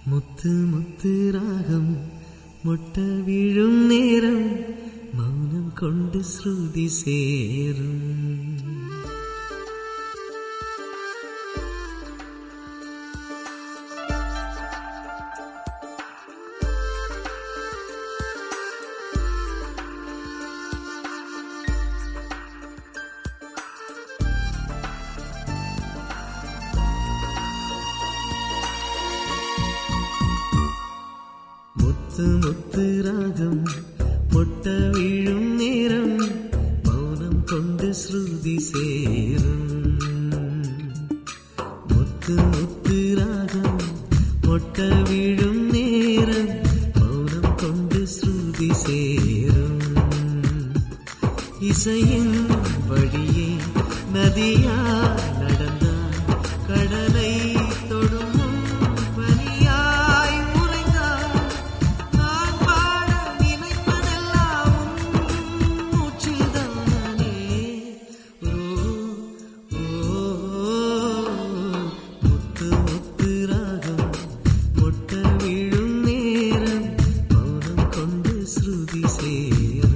முத்து முத்து ராகம் மொட்ட விழும் நேரம் மௌனம் கொண்டு ஸ்ருதி சேரும் முத்து முத்து ராகம் மொட்ட வீழும் நேரம் மௌனம் கொண்டு ஸ்ருதி சேரும் முத்து முத்து ராகம் மொட்ட வீழும் நேரம் மௌனம் கொண்டு ஸ்ருதி சேரும் இசையின் வழியே நதியா நடந்தார் கடலை தொடும் பனியாய் உறைந்தார் நான் வாழ நினைப்பதெல்லாம் உன் மூச்சில்தானே ஓ ஓ முத்து முத்து ராகம் மொட்ட விழும் நேரம் மௌனம் கொண்டு ஸ்ருதி சேரும்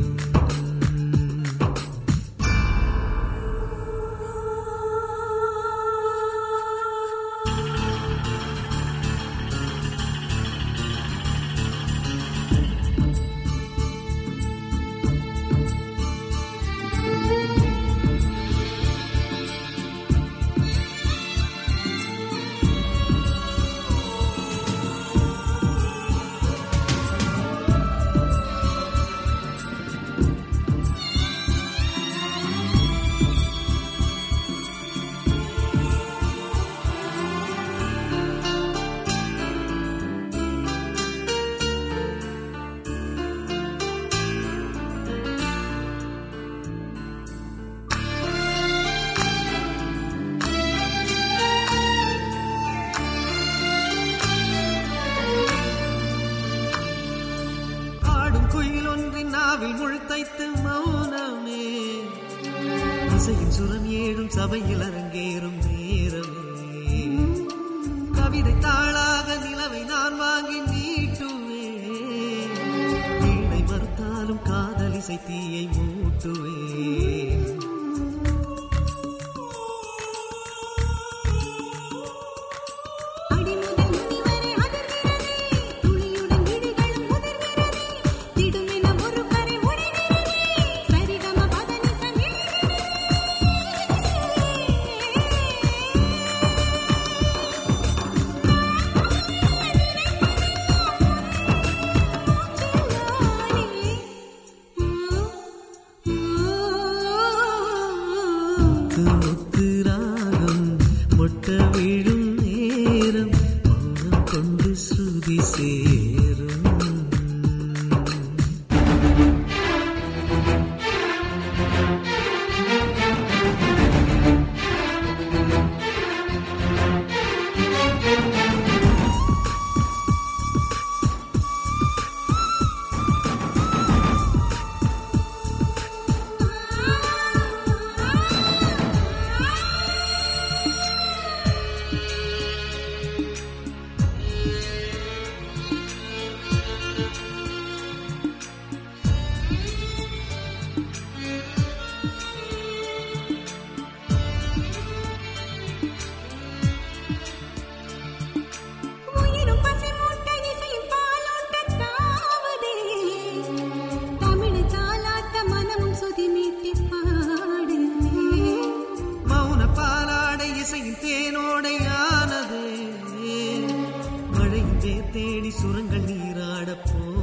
ஆடும் குயில் ஒன்றின் நாவில் முள் தைத்து மௌனமே இசையின் சுரம் ஏழும் சபையில் அரங்கேறும் நேரமே கவிதை தாளாக நிலவை நான் வாங்கி நீட்டுவே வீணை மறுத்தாலும் காதல் இசை தீயை மூட்டுவே அடிமுதல் முடிவரை அதிர்கிறதே துளியுடன் விழிகளும் உதிர்கிறதே திடுமென ஒரு கரை உடைகிறதே சரிகம பதனிசம் முத்து முத்து ராகம் மொட்ட விழும் நேரம் மௌனம் கொண்டு ஸ்ருதி சேரும் உயிரும் பசி மூட்ட இசையும் பாலோட்ட தாவதே தமிழ் தாலாட்ட மனமும் சுதி மீட்டி பாடுதே மௌன பாலாடை இசையின் தேனோடையானது மழையின் தேர் தேடி சுரங்கள் நீராடப் போ